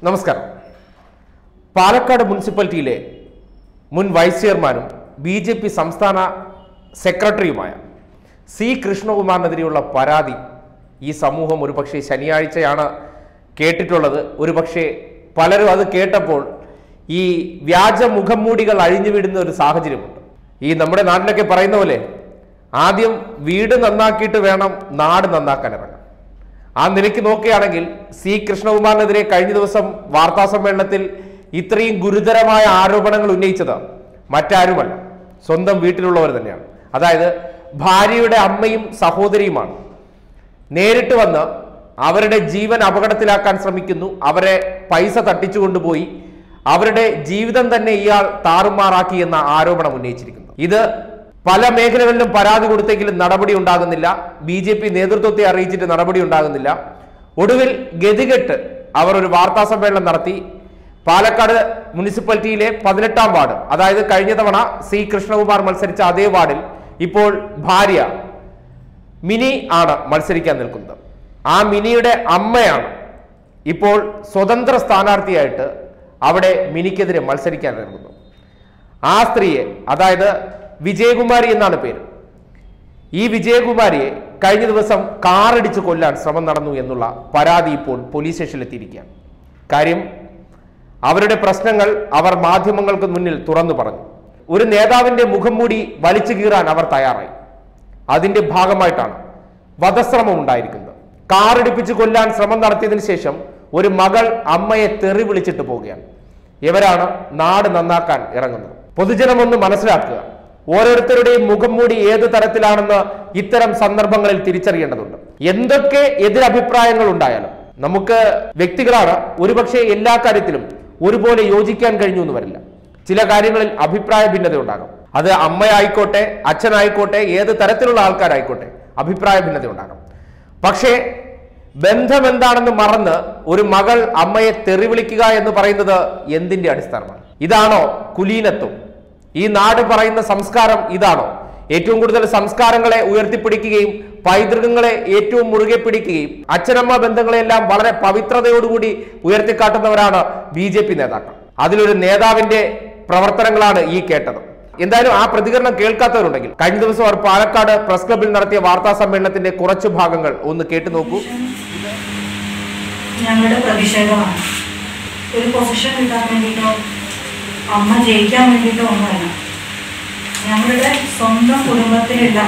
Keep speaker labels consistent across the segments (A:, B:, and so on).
A: നമസ്കാരം പാലക്കാട് മുനിസിപ്പാലിറ്റിയിലെ മുൻ വൈസ് ചെയർമാനും ബി ജെ പി സംസ്ഥാന സെക്രട്ടറിയുമായ സി കൃഷ്ണകുമാറിനെതിരെയുള്ള പരാതി ഈ സമൂഹം ഒരുപക്ഷെ ശനിയാഴ്ചയാണ് കേട്ടിട്ടുള്ളത് ഒരുപക്ഷെ പലരും അത് കേട്ടപ്പോൾ ഈ വ്യാജ മുഖംമൂടികൾ അഴിഞ്ഞു വിടുന്ന ഒരു സാഹചര്യമുണ്ട് ഈ നമ്മുടെ നാട്ടിലൊക്കെ പറയുന്ന പോലെ ആദ്യം വീട് നന്നാക്കിയിട്ട് വേണം നാട് നന്നാക്കാൻ ഇറങ്ങാൻ ആ നിലയ്ക്ക് നോക്കുകയാണെങ്കിൽ സി കൃഷ്ണകുമാറിനെതിരെ കഴിഞ്ഞ ദിവസം വാർത്താ സമ്മേളനത്തിൽ ഇത്രയും ഗുരുതരമായ ആരോപണങ്ങൾ ഉന്നയിച്ചത് മറ്റാരുമല്ല സ്വന്തം വീട്ടിലുള്ളവർ തന്നെയാണ് അതായത് ഭാര്യയുടെ അമ്മയും സഹോദരിയുമാണ് നേരിട്ട് വന്ന് അവരുടെ ജീവൻ അപകടത്തിലാക്കാൻ ശ്രമിക്കുന്നു അവരെ പൈസ തട്ടിച്ചു കൊണ്ടുപോയി അവരുടെ ജീവിതം തന്നെ ഇയാൾ താറുമാറാക്കി എന്ന ആരോപണം ഉന്നയിച്ചിരിക്കുന്നു ഇത് പല മേഖലകളിലും പരാതി കൊടുത്തെങ്കിലും നടപടി ഉണ്ടാകുന്നില്ല ബി ജെ പി നേതൃത്വത്തെ അറിയിച്ചിട്ട് നടപടി ഉണ്ടാകുന്നില്ല ഒടുവിൽ ഗതികെട്ട് അവർ ഒരു വാർത്താ സമ്മേളനം നടത്തി പാലക്കാട് മുനിസിപ്പാലിറ്റിയിലെ പതിനെട്ടാം വാർഡ് അതായത് കഴിഞ്ഞ തവണ സി കൃഷ്ണകുമാർ മത്സരിച്ച അതേ വാർഡിൽ ഇപ്പോൾ ഭാര്യ മിനി ആണ് മത്സരിക്കാൻ നിൽക്കുന്നത് ആ മിനിയുടെ അമ്മയാണ് ഇപ്പോൾ സ്വതന്ത്ര സ്ഥാനാർത്ഥിയായിട്ട് അവിടെ മിനിക്കെതിരെ മത്സരിക്കാൻ ഇറങ്ങുന്നു ആ സ്ത്രീയെ അതായത് വിജയകുമാരി എന്നാണ് പേര് ഈ വിജയകുമാരിയെ കഴിഞ്ഞ ദിവസം കാറിടിച്ച് കൊല്ലാൻ ശ്രമം നടന്നു എന്നുള്ള പരാതി ഇപ്പോൾ പോലീസ് സ്റ്റേഷനിൽ എത്തിയിരിക്കുകയാണ് കാര്യം അവരുടെ പ്രശ്നങ്ങൾ അവർ മാധ്യമങ്ങൾക്ക് മുന്നിൽ തുറന്നു പറഞ്ഞു ഒരു നേതാവിന്റെ മുഖം മൂടി വലിച്ചു കീറാൻ അവർ തയ്യാറായി അതിന്റെ ഭാഗമായിട്ടാണ് വധശ്രമം ഉണ്ടായിരിക്കുന്നത് കാറിടിപ്പിച്ച് കൊല്ലാൻ ശ്രമം നടത്തിയതിനു ശേഷം ഒരു മകൾ അമ്മയെ തെറി വിളിച്ചിട്ട് പോവുകയാണ് ഇവരാണ് നാട് നന്നാക്കാൻ ഇറങ്ങുന്നത് പൊതുജനം ഒന്ന് മനസ്സിലാക്കുക ഓരോരുത്തരുടെയും മുഖം മൂടി ഏത് തരത്തിലാണെന്ന് ഇത്തരം സന്ദർഭങ്ങളിൽ തിരിച്ചറിയേണ്ടതുണ്ട് എന്തൊക്കെ എതിരഭിപ്രായങ്ങൾ ഉണ്ടായാലും നമുക്ക് വ്യക്തികളാണ് ഒരുപക്ഷെ എല്ലാ കാര്യത്തിലും ഒരുപോലെ യോജിക്കാൻ കഴിഞ്ഞു എന്ന് വരില്ല ചില കാര്യങ്ങളിൽ അഭിപ്രായ ഭിന്നത ഉണ്ടാകും അത് അമ്മയായിക്കോട്ടെ അച്ഛനായിക്കോട്ടെ ഏത് തരത്തിലുള്ള ആൾക്കാരായിക്കോട്ടെ അഭിപ്രായ ഭിന്നത ഉണ്ടാകും പക്ഷേ ബന്ധം എന്താണെന്ന് മറന്ന് ഒരു മകൾ അമ്മയെ തെറി വിളിക്കുക എന്ന് പറയുന്നത് എന്തിന്റെ അടിസ്ഥാനമാണ് ഇതാണോ കുലീനത്വം ഈ നാട് പറയുന്ന സംസ്കാരം ഇതാണോ ഏറ്റവും കൂടുതൽ സംസ്കാരങ്ങളെ ഉയർത്തിപ്പിടിക്കുകയും പൈതൃകങ്ങളെ ഏറ്റവും മുറുകെ പിടിക്കുകയും അച്ഛനമ്മ ബന്ധങ്ങളെല്ലാം വളരെ പവിത്രതയോടുകൂടി ഉയർത്തിക്കാട്ടുന്നവരാണ് ബി ജെ പി നേതാക്കൾ അതിലൊരു നേതാവിന്റെ പ്രവർത്തനങ്ങളാണ് ഈ കേട്ടത് എന്തായാലും ആ പ്രതികരണം കേൾക്കാത്തവരുണ്ടെങ്കിൽ കഴിഞ്ഞ ദിവസം അവർ പാലക്കാട് പ്രസ് ക്ലബിൽ നടത്തിയ വാർത്താ സമ്മേളനത്തിന്റെ കുറച്ചു ഭാഗങ്ങൾ ഒന്ന് കേട്ടു നോക്കൂ
B: ഞങ്ങളുടെ പ്രതിഷേധമാണ് ഒരു പൊസിഷൻ കിട്ടാൻ വേണ്ടിയിട്ടോ അമ്മ ജയിക്കാൻ വേണ്ടിയിട്ടോ ഒന്നുമല്ല ഞങ്ങളുടെ സ്വന്തം കുടുംബത്തിലുള്ള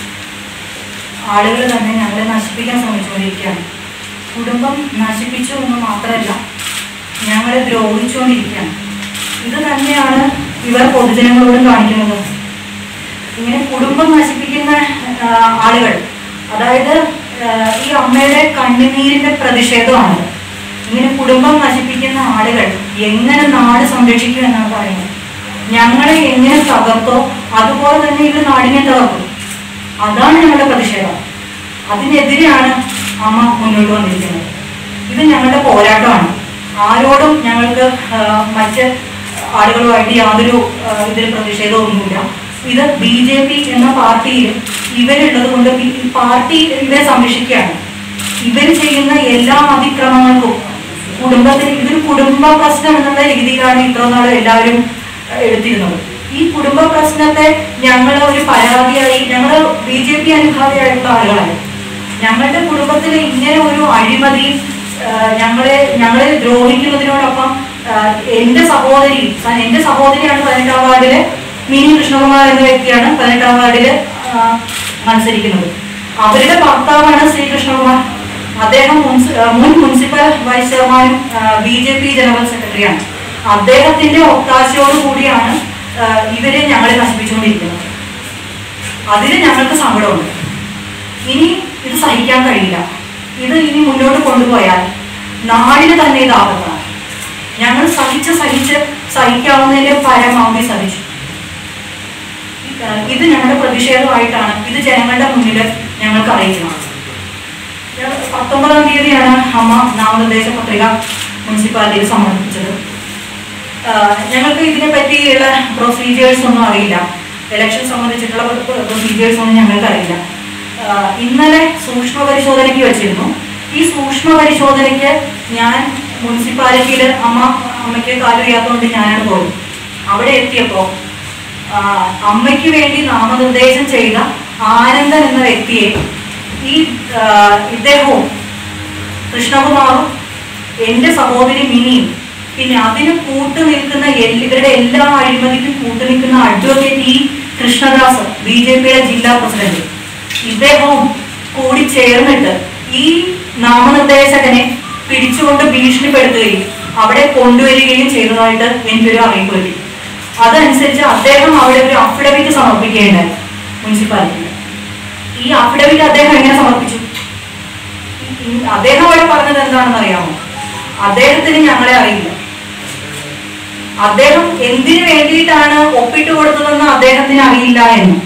B: ആളുകൾ തന്നെ ഞങ്ങളെ നശിപ്പിക്കാൻ ശ്രമിച്ചുകൊണ്ടിരിക്കുകയാണ് കുടുംബം നശിപ്പിച്ചു എന്ന് മാത്രമല്ല ഞങ്ങളെ ദ്രോഹിച്ചുകൊണ്ടിരിക്കുകയാണ് ഇത് തന്നെയാണ് ഇവർ പൊതുജനങ്ങളോട് കാണിക്കുന്നത് ഇങ്ങനെ കുടുംബം നശിപ്പിക്കുന്ന ആ, ആളുകൾ അതായത് ആ, ഈ അമ്മയുടെ കണ്ണുനീരിന്റെ പ്രതിഷേധമാണ് ഇങ്ങനെ കുടുംബം നശിപ്പിക്കുന്ന ആളുകൾ എങ്ങനെ നാട് സംരക്ഷിക്കും എന്നാണ് പറയുന്നത് ഞങ്ങളെ എങ്ങനെ തകർത്തോ അതുപോലെ തന്നെ ഇവർ നാടിനെ തകർക്കും അതാണ് ഞങ്ങളുടെ പ്രതിഷേധം അതിനെതിരെയാണ് അമ്മ മുന്നോട്ട് വന്നിരിക്കുന്നത് ഇത് ഞങ്ങളുടെ പോരാട്ടമാണ് ആരോടും ഞങ്ങൾക്ക് ആ, മറ്റ് ആളുകളുമായിട്ട് യാതൊരു ആ, ഇതിൽ പ്രതിഷേധമൊന്നുമില്ല ഇത് ബി ജെ പി എന്ന പാർട്ടിയിൽ ഇവരുള്ളത് കൊണ്ട് ഈ പാർട്ടി ഇവരെ സംരക്ഷിക്കുകയാണ് ഇവർ ചെയ്യുന്ന എല്ലാ അതിക്രമങ്ങൾക്കും കുടുംബത്തിന് ഇതൊരു കുടുംബ പ്രശ്നം എന്നുള്ള രീതിയിലാണ് ഇത്ര നാളും എല്ലാവരും ആ, എടുത്തിരുന്നത് ഈ കുടുംബ പ്രശ്നത്തെ ഞങ്ങൾ ഒരു പരാതിയായി ഞങ്ങൾ ബി ജെ പി അനുഭാവിയായിട്ടുള്ള ആളുകളാണ് ഞങ്ങളുടെ കുടുംബത്തിൽ ഇങ്ങനെ ഒരു അഴിമതി ആ, ഞങ്ങളെ ഞങ്ങളെ ദ്രോഹിക്കുന്നതിനോടൊപ്പം ആ, എന്റെ സഹോദരി ആ, എന്റെ സഹോദരിയാണ് പതിനെട്ടാം വാർഡില് മിനി കൃഷ്ണകുമാർ എന്ന വ്യക്തിയാണ് പതിനെട്ടാം വാർഡില് ആ, മത്സരിക്കുന്നത് അവരുടെ ഭർത്താവാണ് ശ്രീ കൃഷ്ണകുമാർ അദ്ദേഹം മുൻസി- ആ, മുൻ മുനിസിപ്പൽ വൈസ് ചെയർമാനും ബി ജെ പി ജനറൽ സെക്രട്ടറിയാണ് അദ്ദേഹത്തിന്റെ ഒത്താശയോട് കൂടിയാണ് ആ, ഇവരെ ഞങ്ങളെ നശിപ്പിച്ചുകൊണ്ടിരിക്കുന്നത് അതിന് ഞങ്ങൾക്ക് സങ്കടമുണ്ട് ഇനി ഇത് സഹിക്കാൻ കഴിയില്ല ഇത് ഇനി മുന്നോട്ട് കൊണ്ടുപോയാൽ നാടിന് തന്നെ ഇത് ആപത്താണ് ഞങ്ങൾ സഹിച്ച് സഹിച്ച് സഹിക്കാവുന്നതിന്റെ പരമാവധി സഹിച്ചു ഏഹ് ഇത് ഞങ്ങളുടെ പ്രതിഷേധമായിട്ടാണ് ഇത് ജനങ്ങളുടെ മുന്നിൽ ഞങ്ങൾക്ക് അറിയിക്കുന്നത് ഞങ്ങൾ പത്തൊമ്പതാം തീയതിയാണ് അമ്മ നാമനിർദ്ദേശ പത്രിക മുനിസിപ്പാലിറ്റിയിൽ സമർപ്പിച്ചത് ആഹ് ഞങ്ങൾക്ക് ഇതിനെ പറ്റിയുള്ള പ്രൊസീജിയേഴ്സ് ഒന്നും അറിയില്ല ഇലക്ഷൻ സംബന്ധിച്ചിട്ടുള്ള പ്രൊസീജിയേഴ്സ് ഒന്നും ഞങ്ങൾക്ക് അറിയില്ല ആഹ് ഇന്നലെ സൂക്ഷ്മ പരിശോധനയ്ക്ക് വെച്ചിരുന്നു ഈ സൂക്ഷ്മ പരിശോധനയ്ക്ക് ഞാൻ മുനിസിപ്പാലിറ്റിയിൽ അമ്മ അമ്മയ്ക്ക് കാല് വയ്യാത്തതുകൊണ്ട് ഞാനാണ് പോയത് അവിടെ എത്തിയപ്പോൾ ആ, അമ്മയ്ക്ക് വേണ്ടി നാമനിർദ്ദേശം ചെയ്ത ആനന്ദൻ എന്ന വ്യക്തിയെ ഈ ആ, ഇദ്ദേഹവും കൃഷ്ണകുമാറും എൻ്റെ സഹോദരി മിനിയും പിന്നെ അതിന് കൂട്ടു നിൽക്കുന്ന എല്ല- ഇവരുടെ എല്ലാ അഴിമതിക്കും കൂട്ടു നിൽക്കുന്ന advocate E Krishnadas B J പിയുടെ ജില്ലാ പ്രസിഡന്റ് ഇദ്ദേഹവും കൂടി ചേർന്നിട്ട് ഈ നാമനിർദ്ദേശകനെ പിടിച്ചുകൊണ്ട് ഭീഷണിപ്പെടുത്തുകയും അവിടെ കൊണ്ടുവരികയും ചെയ്തതായിട്ട് എനിക്കൊരു അറിയിപ്പ് കിട്ടി അതനുസരിച്ച് അദ്ദേഹം അവിടെ ഒരു അഫിഡവിറ്റ് സമർപ്പിക്കുകയുണ്ടായി മുനിസിപ്പാലിറ്റിയിൽ ഈ അഫിഡവിറ്റ് അദ്ദേഹം എങ്ങനെ സമർപ്പിച്ചു ഈ- അദ്ദേഹം അവിടെ പറഞ്ഞത് എന്താണെന്ന് അറിയാമോ അദ്ദേഹത്തിന് ഞങ്ങളെ അറിയില്ല അദ്ദേഹം എന്തിനു വേണ്ടിയിട്ടാണ് ഒപ്പിട്ട് കൊടുത്തതെന്ന് അദ്ദേഹത്തിന് അറിയില്ല എന്ന്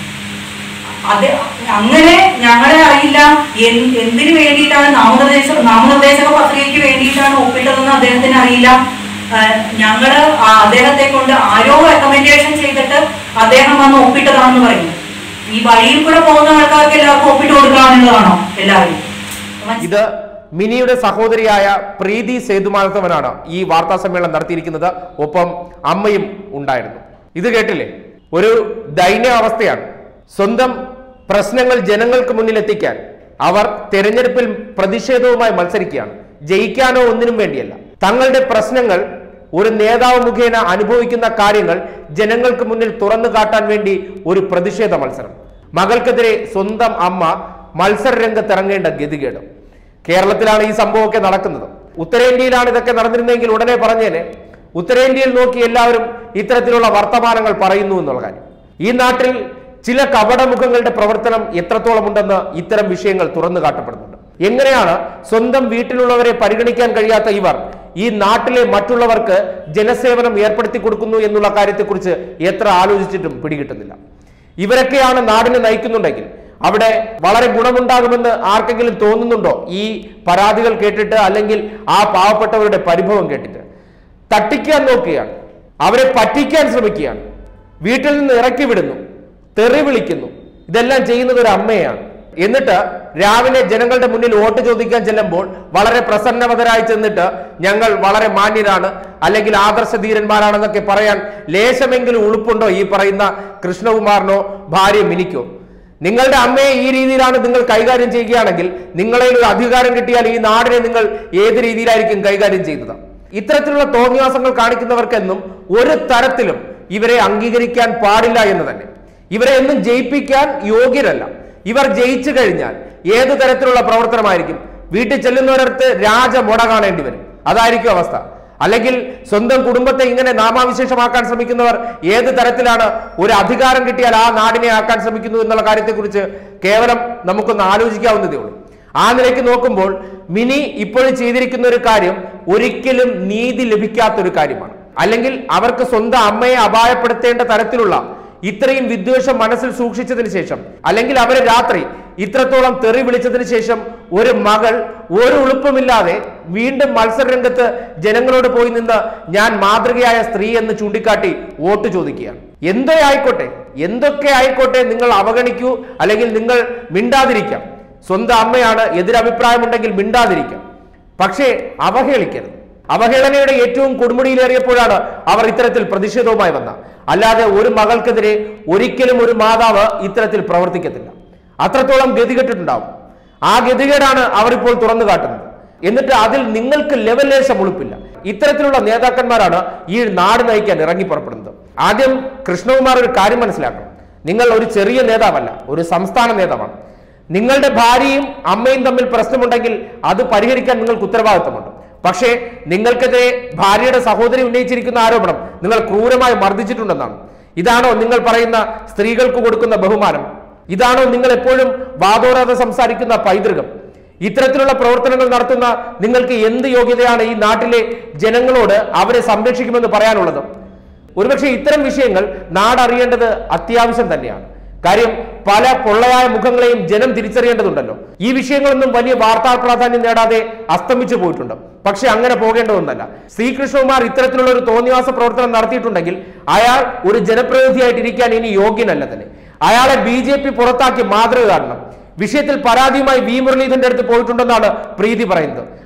B: അത് അങ്ങനെ ഞങ്ങളെ അറിയില്ല എൻ- എന്തിനു വേണ്ടിയിട്ടാണ് നാമനിർദ്ദേശ നാമനിർദ്ദേശക പത്രികയ്ക്ക് വേണ്ടിയിട്ടാണ് ഒപ്പിട്ടതെന്ന് അദ്ദേഹത്തിന് അറിയില്ല ആ, ഞങ്ങള് ആ അദ്ദേഹത്തെ കൊണ്ട് ആരോ റെക്കമെൻഡേഷൻ ചെയ്തിട്ട് അദ്ദേഹം വന്ന് ഒപ്പിട്ടതാണെന്ന് പറയുന്നു ഈ വഴിയിൽ കൂടെ പോകുന്ന ആൾക്കാർക്ക് എല്ലാവർക്കും ഒപ്പിട്ട് കൊടുക്കാനുള്ളതാണോ എല്ലാവരും
A: ഇത് മിനിയുടെ സഹോദരിയായ പ്രീതി സേതുമാധവനാണ് ഈ വാർത്താ സമ്മേളനം നടത്തിയിരിക്കുന്നത് ഒപ്പം അമ്മയും ഉണ്ടായിരുന്നു ഇത് കേട്ടില്ലേ ഒരു ദൈന്യ അവസ്ഥയാണ് സ്വന്തം പ്രശ്നങ്ങൾ ജനങ്ങൾക്ക് മുന്നിൽ എത്തിക്കാൻ അവർ തെരഞ്ഞെടുപ്പിൽ പ്രതിഷേധവുമായി മത്സരിക്കുകയാണ് ജയിക്കാനോ ഒന്നിനും വേണ്ടിയല്ല തങ്ങളുടെ പ്രശ്നങ്ങൾ ഒരു നേതാവ് മുഖേന അനുഭവിക്കുന്ന കാര്യങ്ങൾ ജനങ്ങൾക്ക് മുന്നിൽ തുറന്നു കാട്ടാൻ വേണ്ടി ഒരു പ്രതിഷേധ മത്സരം മകൾക്കെതിരെ സ്വന്തം അമ്മ മത്സര രംഗത്തിറങ്ങേണ്ട ഗതികേട് കേരളത്തിലാണ് ഈ സംഭവമൊക്കെ നടക്കുന്നത് ഉത്തരേന്ത്യയിലാണ് ഇതൊക്കെ നടന്നിരുന്നെങ്കിൽ ഉടനെ പറഞ്ഞേനെ ഉത്തരേന്ത്യയിൽ നോക്കി എല്ലാവരും ഇത്തരത്തിലുള്ള വർത്തമാനങ്ങൾ പറയുന്നു എന്നുള്ള കാര്യം ഈ നാട്ടിൽ ചില കപടമുഖങ്ങളുടെ പ്രവർത്തനം എത്രത്തോളം ഉണ്ടെന്ന് ഇത്തരം വിഷയങ്ങൾ തുറന്നു കാട്ടപ്പെടുന്നുണ്ട് എങ്ങനെയാണ് സ്വന്തം വീട്ടിലുള്ളവരെ പരിഗണിക്കാൻ കഴിയാത്ത ഇവർ ഈ നാട്ടിലെ മറ്റുള്ളവർക്ക് ജനസേവനം ഏർപ്പെടുത്തി കൊടുക്കുന്നു എന്നുള്ള കാര്യത്തെക്കുറിച്ച് എത്ര ആലോചിച്ചിട്ടും പിടികിട്ടുന്നില്ല ഇവരൊക്കെയാണ് നാടിനെ നയിക്കുന്നുണ്ടെങ്കിൽ അവിടെ വളരെ ഗുണമുണ്ടാകുമെന്ന് ആർക്കെങ്കിലും തോന്നുന്നുണ്ടോ ഈ പരാതികൾ കേട്ടിട്ട് അല്ലെങ്കിൽ ആ പാവപ്പെട്ടവരുടെ പരിഭവം കേട്ടിട്ട് തട്ടിക്കാൻ നോക്കുകയാണ് അവരെ പറ്റിക്കാൻ ശ്രമിക്കുകയാണ് വീട്ടിൽ നിന്ന് ഇറക്കി വിടുന്നു തെറി വിളിക്കുന്നു ഇതെല്ലാം ചെയ്യുന്നത് ഒരു അമ്മയാണ് എന്നിട്ട് രാവിലെ ജനങ്ങളുടെ മുന്നിൽ വോട്ട് ചോദിക്കാൻ ചെല്ലുമ്പോൾ വളരെ പ്രസന്നവതരായി ചെന്നിട്ട് ഞങ്ങൾ വളരെ മാന്യരാണ് അല്ലെങ്കിൽ ആദർശധീരന്മാരാണെന്നൊക്കെ പറയാൻ ലേശമെങ്കിലും ഉളുപ്പുണ്ടോ ഈ പറയുന്ന കൃഷ്ണകുമാറിനോ ഭാര്യ മിനിക്കോ നിങ്ങളുടെ അമ്മയെ ഈ രീതിയിലാണ് നിങ്ങൾ കൈകാര്യം ചെയ്യുകയാണെങ്കിൽ നിങ്ങളെ ഒരു അധികാരം കിട്ടിയാൽ ഈ നാടിനെ നിങ്ങൾ ഏത് രീതിയിലായിരിക്കും കൈകാര്യം ചെയ്യുന്നത് ഇത്തരത്തിലുള്ള തോന്നിയാസങ്ങൾ കാണിക്കുന്നവർക്കെന്നും ഒരു തരത്തിലും ഇവരെ അംഗീകരിക്കാൻ പാടില്ല എന്ന് തന്നെ ഇവരെ എന്നും ജയിപ്പിക്കാൻ യോഗ്യരല്ല ഇവർ ജയിച്ചു കഴിഞ്ഞാൽ ഏത് തരത്തിലുള്ള പ്രവർത്തനമായിരിക്കും വീട്ടിൽ ചെല്ലുന്നവരടുത്ത് രാജമുട കാണേണ്ടി വരും അതായിരിക്കും അവസ്ഥ അല്ലെങ്കിൽ സ്വന്തം കുടുംബത്തെ ഇങ്ങനെ നാമാവിശേഷമാക്കാൻ ശ്രമിക്കുന്നവർ ഏത് തരത്തിലാണ് ഒരു അധികാരം കിട്ടിയാൽ ആ നാടിനെ ആക്കാൻ ശ്രമിക്കുന്നു എന്നുള്ള കാര്യത്തെക്കുറിച്ച് കേവലം നമുക്കൊന്ന് ആലോചിക്കാവുന്നതേ ഉള്ളൂ ആ നിലയ്ക്ക് നോക്കുമ്പോൾ മിനി ഇപ്പോഴും ചെയ്തിരിക്കുന്ന ഒരു കാര്യം ഒരിക്കലും നീതി ലഭിക്കാത്ത ഒരു കാര്യമാണ് അല്ലെങ്കിൽ അവർക്ക് സ്വന്തം അമ്മയെ അപായപ്പെടുത്തേണ്ട തരത്തിലുള്ള ഇത്രയും വിദ്വേഷം മനസ്സിൽ സൂക്ഷിച്ചതിന് ശേഷം അല്ലെങ്കിൽ അവരെ രാത്രി ഇത്രത്തോളം തെറി വിളിച്ചതിന് ശേഷം ഒരു മകൾ ഒരു ഉളുപ്പമില്ലാതെ വീണ്ടും മത്സരരംഗത്ത് ജനങ്ങളോട് പോയി നിന്ന് ഞാൻ മാതൃകയായ സ്ത്രീ എന്ന് ചൂണ്ടിക്കാട്ടി വോട്ട് ചോദിക്കുകയാണ് എന്തോ ആയിക്കോട്ടെ എന്തൊക്കെ ആയിക്കോട്ടെ നിങ്ങൾ അവഗണിക്കൂ അല്ലെങ്കിൽ നിങ്ങൾ മിണ്ടാതിരിക്കാം സ്വന്തം അമ്മയാണ് എതിരഭിപ്രായമുണ്ടെങ്കിൽ മിണ്ടാതിരിക്കാം പക്ഷേ അവഹേളിക്കരുത് അവഹേളനയുടെ ഏറ്റവും കൊടുമുടിയിലേറിയപ്പോഴാണ് അവർ ഇത്തരത്തിൽ പ്രതിഷേധവുമായി വന്ന അല്ലാതെ ഒരു മകൾക്കെതിരെ ഒരിക്കലും ഒരു മാതാവ് ഇത്തരത്തിൽ പ്രവർത്തിക്കത്തില്ല അത്രത്തോളം ഗതികെട്ടിട്ടുണ്ടാവും ആ ഗതികേടാണ് അവർ ഇപ്പോൾ തുറന്നു കാട്ടുന്നത് എന്നിട്ട് അതിൽ നിങ്ങൾക്ക് ലെവലേശം ഉളുപ്പില്ല ഇത്തരത്തിലുള്ള നേതാക്കന്മാരാണ് ഈ നാട് നയിക്കാൻ ഇറങ്ങി പുറപ്പെടുന്നത് ആദ്യം കൃഷ്ണകുമാർ ഒരു കാര്യം മനസ്സിലാക്കണം നിങ്ങൾ ഒരു ചെറിയ നേതാവല്ല ഒരു സംസ്ഥാന നേതാവാണ് നിങ്ങളുടെ ഭാര്യയും അമ്മയും തമ്മിൽ പ്രശ്നമുണ്ടെങ്കിൽ അത് പരിഹരിക്കാൻ നിങ്ങൾക്ക് ഉത്തരവാദിത്തമുണ്ട് പക്ഷേ നിങ്ങൾക്കെതിരെ ഭാര്യയുടെ സഹോദരി ഉന്നയിച്ചിരിക്കുന്ന ആരോപണം നിങ്ങൾ ക്രൂരമായി മർദ്ദിച്ചിട്ടുണ്ടെന്നാണ് ഇതാണോ നിങ്ങൾ പറയുന്ന സ്ത്രീകൾക്ക് കൊടുക്കുന്ന ബഹുമാനം ഇതാണോ നിങ്ങൾ എപ്പോഴും വാദോരാതെ സംസാരിക്കുന്ന പൈതൃകം ഇത്തരത്തിലുള്ള പ്രവർത്തനങ്ങൾ നടത്തുന്ന നിങ്ങൾക്ക് എന്ത് യോഗ്യതയാണ് ഈ നാട്ടിലെ ജനങ്ങളോട് അവരെ സംരക്ഷിക്കുമെന്ന് പറയാനുള്ളത് ഒരുപക്ഷെ ഇത്തരം വിഷയങ്ങൾ നാടറിയേണ്ടത് അത്യാവശ്യം തന്നെയാണ് കാര്യം പല പൊള്ളയായ മുഖങ്ങളെയും ജനം തിരിച്ചറിയേണ്ടതുണ്ടല്ലോ ഈ വിഷയങ്ങളൊന്നും വലിയ വാർത്താ പ്രാധാന്യം നേടാതെ അസ്തമിച്ചു പോയിട്ടുണ്ട് പക്ഷെ അങ്ങനെ പോകേണ്ടതൊന്നല്ല ശ്രീകൃഷ്ണകുമാർ ഇത്തരത്തിലുള്ള ഒരു തോന്നിവാസ പ്രവർത്തനം നടത്തിയിട്ടുണ്ടെങ്കിൽ അയാൾ ഒരു ജനപ്രതിനിധിയായിട്ട് ഇരിക്കാൻ ഇനി യോഗ്യനല്ല തന്നെ അയാളെ ബി ജെ പി പുറത്താക്കി മാതൃക കാണണം വിഷയത്തിൽ പരാതിയുമായി വി മുരളീധരന്റെ അടുത്ത് പോയിട്ടുണ്ടെന്നാണ് പ്രീതി പറയുന്നത്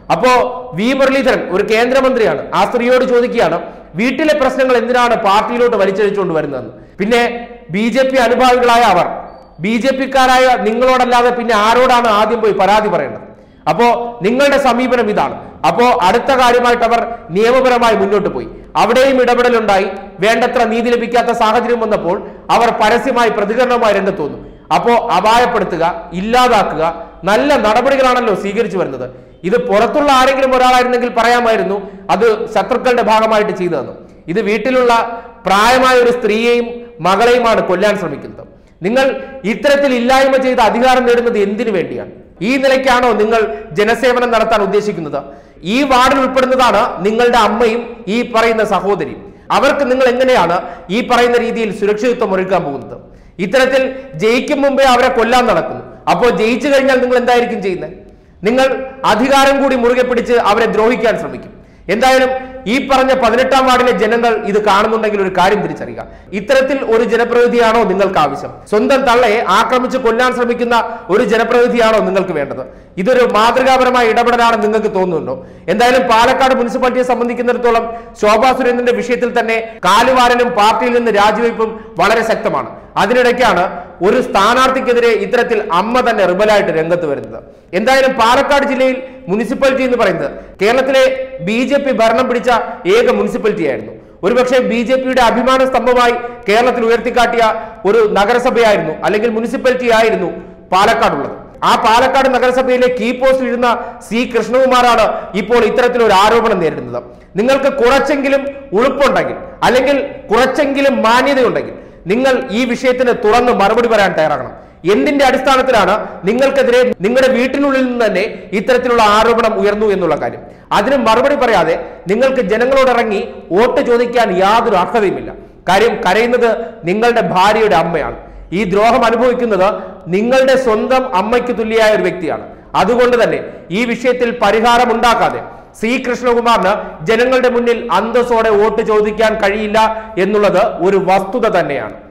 A: അപ്പോ വി മുരളീധരൻ ഒരു കേന്ദ്രമന്ത്രിയാണ് ആ സ്ത്രീയോട് ചോദിക്കുകയാണ് വീട്ടിലെ പ്രശ്നങ്ങൾ എന്തിനാണ് പാർട്ടിയിലോട്ട് വലിച്ചഴിച്ചുകൊണ്ട് വരുന്നതെന്ന് പിന്നെ ബി ജെ പി അനുഭാവികളായ അവർ ബി ജെ പിക്കാരായ നിങ്ങളോടല്ലാതെ പിന്നെ ആരോടാണ് ആദ്യം പോയി പരാതി പറയേണ്ടത് അപ്പോ നിങ്ങളുടെ സമീപനം ഇതാണ് അപ്പോ അടുത്ത കാര്യമായിട്ട് അവർ നിയമപരമായി മുന്നോട്ട് പോയി അവിടെയും ഇടപെടലുണ്ടായി വേണ്ടത്ര നീതി ലഭിക്കാത്ത സാഹചര്യം വന്നപ്പോൾ അവർ പരസ്യമായി പ്രതികരണവുമായി രംഗത്ത് വന്നു അപ്പോ അപായപ്പെടുത്തുക ഇല്ലാതാക്കുക നല്ല നടപടികളാണല്ലോ സ്വീകരിച്ചു വരുന്നത് ഇത് പുറത്തുള്ള ആരെങ്കിലും ഒരാളായിരുന്നെങ്കിൽ പറയാമായിരുന്നു അത് ശത്രുക്കളുടെ ഭാഗമായിട്ട് ചെയ്തതെന്ന് ഇത് വീട്ടിലുള്ള പ്രായമായ ഒരു സ്ത്രീയെയും മകളെയുമാണ് കൊല്ലാൻ ശ്രമിക്കുന്നത് നിങ്ങൾ ഇത്തരത്തിൽ ഇല്ലായ്മ ചെയ്ത് അധികാരം നേടുന്നത് എന്തിനു വേണ്ടിയാണ് ഈ നിലയ്ക്കാണോ നിങ്ങൾ ജനസേവനം നടത്താൻ ഉദ്ദേശിക്കുന്നത് ഈ വാർഡിൽ ഉൾപ്പെടുന്നതാണ് നിങ്ങളുടെ അമ്മയും ഈ പറയുന്ന സഹോദരിയും അവർക്ക് നിങ്ങൾ എങ്ങനെയാണ് ഈ പറയുന്ന രീതിയിൽ സുരക്ഷിതത്വം ഒരുക്കാൻ പോകുന്നത് ഇത്തരത്തിൽ ജയിക്കും മുമ്പേ അവരെ കൊല്ലാൻ നടക്കുന്നു അപ്പോൾ ജയിച്ചു കഴിഞ്ഞാൽ നിങ്ങൾ എന്തായിരിക്കും ചെയ്യുന്നത് നിങ്ങൾ അധികാരം കൂടി മുറുകെ പിടിച്ച് അവരെ ദ്രോഹിക്കാൻ ശ്രമിക്കും എന്തായാലും ഈ പറഞ്ഞ പതിനെട്ടാം വാർഡിലെ ജനങ്ങൾ ഇത് കാണുന്നുണ്ടെങ്കിൽ ഒരു കാര്യം തിരിച്ചറിയുക ഇത്തരത്തിൽ ഒരു ജനപ്രതിനിധിയാണോ നിങ്ങൾക്ക് ആവശ്യം സ്വന്തം തള്ളയെ ആക്രമിച്ച് കൊല്ലാൻ ശ്രമിക്കുന്ന ഒരു ജനപ്രതിനിധിയാണോ നിങ്ങൾക്ക് വേണ്ടത് ഇതൊരു മാതൃകാപരമായ ഇടപെടലാണ് നിങ്ങൾക്ക് തോന്നുന്നുണ്ടോ എന്തായാലും പാലക്കാട് മുനിസിപ്പാലിറ്റിയെ സംബന്ധിക്കുന്നിടത്തോളം ശോഭാ സുരേന്ദ്രന്റെ വിഷയത്തിൽ തന്നെ കാലുവാരനും പാർട്ടിയിൽ നിന്ന് രാജിവെപ്പും വളരെ ശക്തമാണ് അതിനിടയ്ക്കാണ് ഒരു സ്ഥാനാർത്ഥിക്കെതിരെ ഇത്തരത്തിൽ അമ്മ തന്നെ റിബലായിട്ട് രംഗത്ത് വരുന്നത് എന്തായാലും പാലക്കാട് ജില്ലയിൽ മുനിസിപ്പാലിറ്റി എന്ന് പറയുന്നത് കേരളത്തിലെ ബി ജെ പി ഭരണം പിടിച്ച ഏക മുനിസിപ്പാലിറ്റി ആയിരുന്നു ഒരുപക്ഷെ ബി ജെ പിയുടെ അഭിമാന സ്തംഭമായി കേരളത്തിൽ ഉയർത്തിക്കാട്ടിയ ഒരു നഗരസഭയായിരുന്നു അല്ലെങ്കിൽ മുനിസിപ്പാലിറ്റി ആയിരുന്നു പാലക്കാടുള്ളത് ആ പാലക്കാട് നഗരസഭയിലെ കീ പോസ്റ്റിൽ ഇരുന്ന സി കൃഷ്ണകുമാറാണ് ഇപ്പോൾ ഇത്തരത്തിലൊരു ആരോപണം നേരിടുന്നത് നിങ്ങൾക്ക് കുറച്ചെങ്കിലും ഉളുപ്പുണ്ടെങ്കിൽ അല്ലെങ്കിൽ കുറച്ചെങ്കിലും മാന്യതയുണ്ടെങ്കിൽ നിങ്ങൾ ഈ വിഷയത്തിന് തുറന്ന് മറുപടി പറയാൻ തയ്യാറാകണം എന്തിന്റെ അടിസ്ഥാനത്തിലാണ് നിങ്ങൾക്കെതിരെ നിങ്ങളുടെ വീട്ടിനുള്ളിൽ നിന്ന് തന്നെ ഇത്തരത്തിലുള്ള ആരോപണം ഉയർന്നു എന്നുള്ള കാര്യം അതിന് മറുപടി പറയാതെ നിങ്ങൾക്ക് ജനങ്ങളോട് ഇറങ്ങി വോട്ട് ചോദിക്കാൻ യാതൊരു അർഹതയുമില്ല കാര്യം കരയുന്നത് നിങ്ങളുടെ ഭാര്യയുടെ അമ്മയാണ് ഈ ദ്രോഹം അനുഭവിക്കുന്നത് നിങ്ങളുടെ സ്വന്തം അമ്മയ്ക്ക് തുല്യമായ ഒരു വ്യക്തിയാണ് അതുകൊണ്ട് തന്നെ ഈ വിഷയത്തിൽ പരിഹാരം ഉണ്ടാക്കാതെ സി കൃഷ്ണകുമാറിന് ജനങ്ങളുടെ മുന്നിൽ അന്തസ്സോടെ വോട്ട് ചോദിക്കാൻ കഴിയില്ല എന്നുള്ളത് ഒരു വസ്തുത തന്നെയാണ്